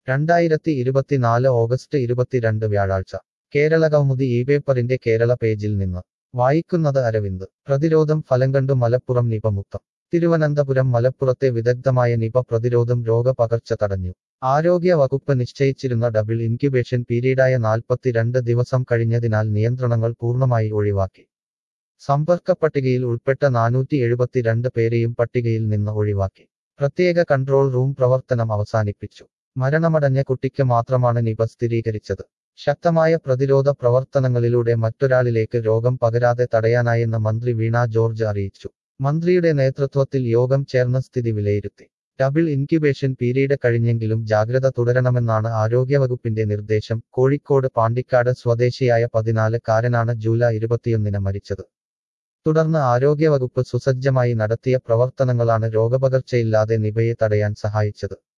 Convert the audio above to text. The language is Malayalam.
രണ്ടായിരത്തി ഇരുപത്തിനാല് ഓഗസ്റ്റ് ഇരുപത്തിരണ്ട് വ്യാഴാഴ്ച കേരള കൗമുദി ഈ പേപ്പറിന്റെ കേരള പേജിൽ നിന്ന് വായിക്കുന്നത് അരവിന്ദ് പ്രതിരോധം ഫലം കണ്ടു മലപ്പുറം നിപ മുക്തം തിരുവനന്തപുരം മലപ്പുറത്തെ വിദഗ്ധമായ നിപ പ്രതിരോധം രോഗപകർച്ച തടഞ്ഞു ആരോഗ്യ വകുപ്പ് നിശ്ചയിച്ചിരുന്ന ഡബിൾ ഇൻക്യുബേഷൻ പീരീഡായ നാൽപ്പത്തിരണ്ട് ദിവസം കഴിഞ്ഞതിനാൽ നിയന്ത്രണങ്ങൾ പൂർണ്ണമായി ഒഴിവാക്കി സമ്പർക്ക പട്ടികയിൽ ഉൾപ്പെട്ട നാനൂറ്റി എഴുപത്തിരണ്ട് പേരെയും പട്ടികയിൽ നിന്ന് ഒഴിവാക്കി പ്രത്യേക കൺട്രോൾ റൂം പ്രവർത്തനം അവസാനിപ്പിച്ചു മരണമടഞ്ഞ കുട്ടിക്ക് മാത്രമാണ് നിപ സ്ഥിരീകരിച്ചത് ശക്തമായ പ്രതിരോധ പ്രവർത്തനങ്ങളിലൂടെ മറ്റൊരാളിലേക്ക് രോഗം പകരാതെ തടയാനായെന്ന് മന്ത്രി വീണ ജോർജ് അറിയിച്ചു മന്ത്രിയുടെ നേതൃത്വത്തിൽ യോഗം ചേർന്ന് സ്ഥിതി വിലയിരുത്തി ഡബിൾ ഇൻക്യുബേഷൻ പീരീഡ് കഴിഞ്ഞെങ്കിലും ജാഗ്രത തുടരണമെന്നാണ് ആരോഗ്യവകുപ്പിന്റെ നിർദ്ദേശം കോഴിക്കോട് പാണ്ടിക്കാട് സ്വദേശിയായ പതിനാല് കാരനാണ് ജൂലൈ ഇരുപത്തിയൊന്നിന് മരിച്ചത് തുടർന്ന് ആരോഗ്യവകുപ്പ് സുസജ്ജമായി നടത്തിയ പ്രവർത്തനങ്ങളാണ് രോഗപകർച്ചയില്ലാതെ നിപയെ തടയാൻ സഹായിച്ചത്